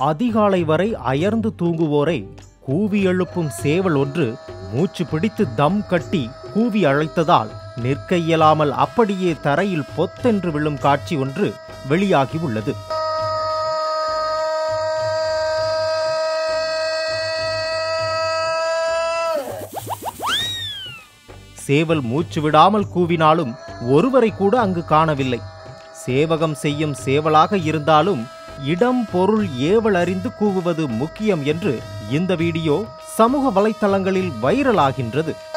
அதிகாலை வரை அயர்ந்து தூங்குவோரை கூவி எழுப்பும் சேவல் ஒன்று மூச்சு பிடித்து தம் கட்டி கூவி அழைத்ததால் நிற்க இயலாமல் அப்படியே தரையில் பொத்தென்று விழும் காட்சி ஒன்று வெளியாகி உள்ளது சேவல் மூச்சு விடாமல் கூவினாலும் ஒருவரை கூட அங்கு காணவில்லை சேவகம் செய்யும் சேவலாக இருந்தாலும் இடம் பொருள் ஏவல் அறிந்து கூவுவது முக்கியம் என்று இந்த வீடியோ சமூக வலைத்தளங்களில் வைரலாகின்றது